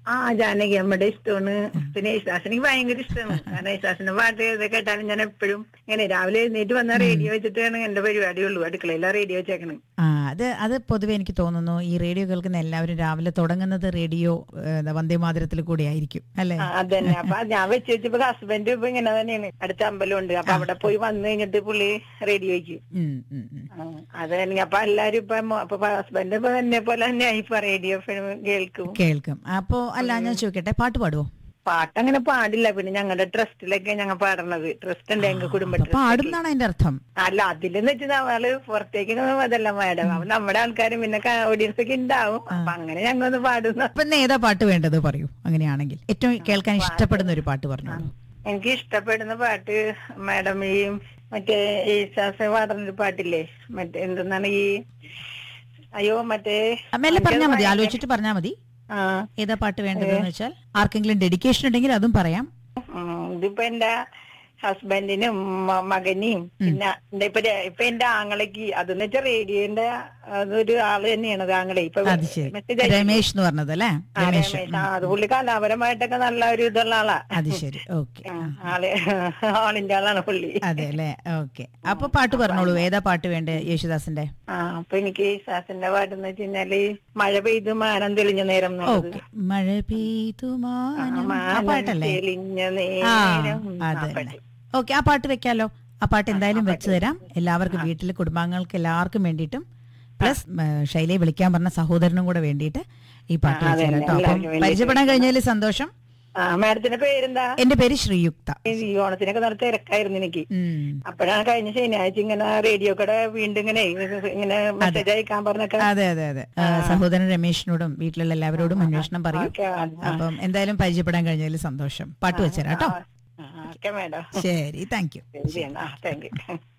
ആ ജാനകി അമ്മയുടെ ഇഷ്ടമാണ് പിന്നെ യേശുദാസ് എനിക്ക് ഭയങ്കര ഇഷ്ടമാണ് കാരണം യേശുദാസിന്റെ പാട്ട് ഇത് കേട്ടാലും ഞാൻ എപ്പോഴും ഇങ്ങനെ രാവിലെ എഴുന്നേറ്റ് വന്ന റേഡിയോ വെച്ചിട്ടാണ് എന്റെ പരിപാടിയുള്ളൂ അടുക്കളയിലാ റേഡിയോ വെച്ചേക്കണ് ആ അത് അത് പൊതുവെ എനിക്ക് തോന്നുന്നു ഈ റേഡിയോ കേൾക്കുന്ന എല്ലാവരും രാവിലെ തുടങ്ങുന്നത് റേഡിയോ ഏഹ്, വന്ദേമാതരത്തിൽ കൂടെ ആയിരിക്കും അല്ലേ ആ, അതന്നെ അപ്പൊ ഞാൻ വെച്ച് വെച്ചപ്പോ ഹസ്ബൻഡ് ഇപ്പൊ ഇങ്ങനെ തന്നെയാണ് അടുത്ത അമ്പലമുണ്ട് അപ്പൊ അവിടെ പോയി വന്നു കഴിഞ്ഞിട്ട് പുള്ളി റേഡിയോ വെക്കും ഉം, ഉം, ഉം. ആ, അത് തന്നെ അപ്പൊ എല്ലാരും ഇപ്പൊ മോ- അപ്പൊ ഹസ്ബൻഡ് ഇപ്പൊ എന്നെ പോലെ തന്നെ ഇപ്പൊ റേഡിയോ കേൾക്കും കേൾക്കും അപ്പോ അല്ല ഞാൻ ചോദിക്കട്ടെ പാട്ട് പാടുവോ പാട്ട് അങ്ങനെ പാടില്ല പിന്നെ ഞങ്ങളുടെ ട്രസ്റ്റിലൊക്കെ ഞങ്ങൾ പാടണത് ട്രസ്റ്റ് ഉണ്ട് ഞങ്ങൾ കുടുംബ അപ്പൊ ട്രസ്റ്റ് പാടും എന്നാണ് അതിന്റെ അർത്ഥം അല്ല അതിലെന്ന് വെച്ചാൽ നമ്മള് പുറത്തേക്ക് അതല്ല മാഡം അപ്പൊ നമ്മുടെ ആൾക്കാരും പിന്നെ ഓഡിയൻസ് ഒക്കെ ഉണ്ടാവും അപ്പൊ അങ്ങനെ ഞങ്ങൾ ഒന്ന് പാടുന്ന അപ്പൊ ഇന്ന് ഏതാ പാട്ട് വേണ്ടത് പറയൂ അങ്ങനെയാണെങ്കിൽ ഏറ്റവും കേൾക്കാൻ ഇഷ്ടപ്പെടുന്ന ഒരു പാട്ട് പറഞ്ഞോളൂ എനിക്ക് ഇഷ്ടപ്പെടുന്ന പാട്ട് മാഡം ഈ മറ്റേ യേശാസ് പാടുന്നൊരു പാട്ടില്ലേ മറ്റേ എന്തെന്നാണ് ഈ അയ്യോ മറ്റേ ആ, മെല്ലെ പറഞ്ഞാൽ മതി ആലോചിച്ചിട്ട് പറഞ്ഞാൽ മതി ആ ഏതാ പാട്ട് വേണ്ടതെന്ന് വെച്ചാൽ ആർക്കെങ്കിലും ഡെഡിക്കേഷൻ ഉണ്ടെങ്കിൽ അതും പറയാം ഉം, ഇതിപ്പോ എന്റെ ഹസ്ബൻഡിനും മ- മകനെയും പിന്നെ എന്റെ ഇപ്പൊ ര- ഇപ്പൊ എന്റെ ആങ്ങളയ്ക്ക് അതെന്ന് വെച്ചാൽ റേഡിയോന്റെ അതൊരു ആള് തന്നെയാണ് അത് ആങ്ങളെ ഇപ്പൊ അത് ശരി മെസ്സേജ് അയച്ചു. രമേശ് എന്ന് പറഞ്ഞത് അല്ലേ ആ, രമേശ് രമേശ്. ആ, അത് പുള്ളി കലാപരമായിട്ടൊക്കെ നല്ല ഒരു ഇതുള്ള ആളാ അത് ശരി ഓക്കെ ആ, ആള് ആളിന്റെ ആളാണ് പുള്ളി അതെ അല്ലേ ഓക്കെ അപ്പൊ പാട്ട് പറഞ്ഞോളൂ ഏതാ പാട്ട് വേണ്ടേ യേശുദാസിന്റെ ആ അപ്പൊ എനിക്ക് ശ്വാസിന്റെ പാട്ടെന്ന് വെച്ച് കഴിഞ്ഞാല് മഴ പെയ്ത് മാനം തെളിഞ്ഞ നേരം എന്നുള്ളത്. ഓക്കെ മഴ പെയ്തു ആ, മാനം ആ മാനം പാട്ടല്ലേ തെളിഞ്ഞ ആ നേരം ആ അതെ പാട്ട്. ഓക്കെ ആ പാട്ട് വെക്കാലോ ആ പാട്ട് എന്തായാലും വെച്ചു തരാം എല്ലാവർക്കും വീട്ടിലെ കുടുംബാംഗങ്ങൾക്ക് എല്ലാവർക്കും വേണ്ടിയിട്ടും പ്ലസ് ശൈലയെ വിളിക്കാൻ പറഞ്ഞ സഹോദരനും കൂടെ വേണ്ടിയിട്ട് ഈ പാട്ട് ആ, വെച്ചു അതെ, തരാം കേട്ടോ അപ്പം എല്ലാവർക്കും വേണ്ടിയിട്ട് പരിചയപ്പെടാൻ കഴിഞ്ഞതിൽ സന്തോഷം ആ മാഡത്തിന്റെ പേരെന്താ എന്റെ പേര് ശ്രീയുക്ത ഈ ഓണത്തിനൊക്കെ നല്ല തിരക്കായിരുന്നു എനിക്ക് ഉം. അപ്പോഴാണ് കഴിഞ്ഞ ശനിയാഴ്ച ഇങ്ങനെ റേഡിയോ കട വീണ്ടും ഇങ്ങനെ ഇങ്ങനെ മെസ്സേജ് അയക്കാൻ പറഞ്ഞൊക്കെ അതെ അതെ അതെ ആ, സഹോദരൻ രമേശിനോടും വീട്ടിലുള്ള എല്ലാവരോടും അന്വേഷണം പറയും ഓക്കെ ആ, അപ്പം എന്തായാലും പരിചയപ്പെടാൻ കഴിഞ്ഞതിൽ സന്തോഷം പാട്ട് വെച്ചുതരാം കേട്ടോ ആ, ഓക്കെ മാഡം ശരി താങ്ക് യു ശരി ആ താങ്ക് യു